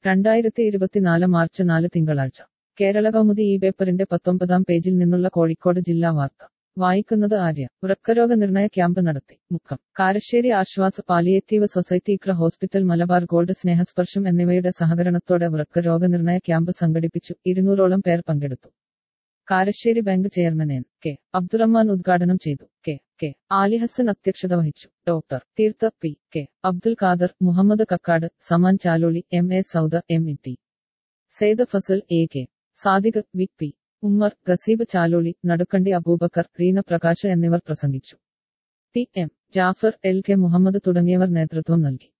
രണ്ടായിരത്തി ഇരുപത്തിനാല് മാർച്ച് നാല് തിങ്കളാഴ്ച കേരള കൗമുദി ഈ പേപ്പറിന്റെ പത്തൊമ്പതാം പേജിൽ നിന്നുള്ള കോഴിക്കോട് ജില്ലാ വാർത്ത വായിക്കുന്നത് ആര്യ വൃക്കരോഗ നിർണയ ക്യാമ്പ് നടത്തി Mukkam Karassery Aashwasa palliative society Iqra hospital Malabar gold Snehasparsham എന്നിവയുടെ സഹകരണത്തോടെ വൃക്കരോഗ നിർണയ ക്യാമ്പ് സംഘടിപ്പിച്ചു ഇരുന്നൂറോളം പേർ പങ്കെടുത്തു Karassery bank chairman N K Abdurahman ഉദ്ഘാടനം ചെയ്തു കെ കെ ആലിഹസൻ അധ്യക്ഷത വഹിച്ചു doctor Theertha P K Abdul Khader Muhammad Kakkad Saman Chaloli M A Sauda M E T Sayed Fasal A K Sadiq V P Ummer Ghaseeb Chaloli Nadukkandi Aboobacker Reena Prakash എന്നിവർ പ്രസംഗിച്ചു T M Jaffar L K Muhammad തുടങ്ങിയവർ നേതൃത്വം നൽകി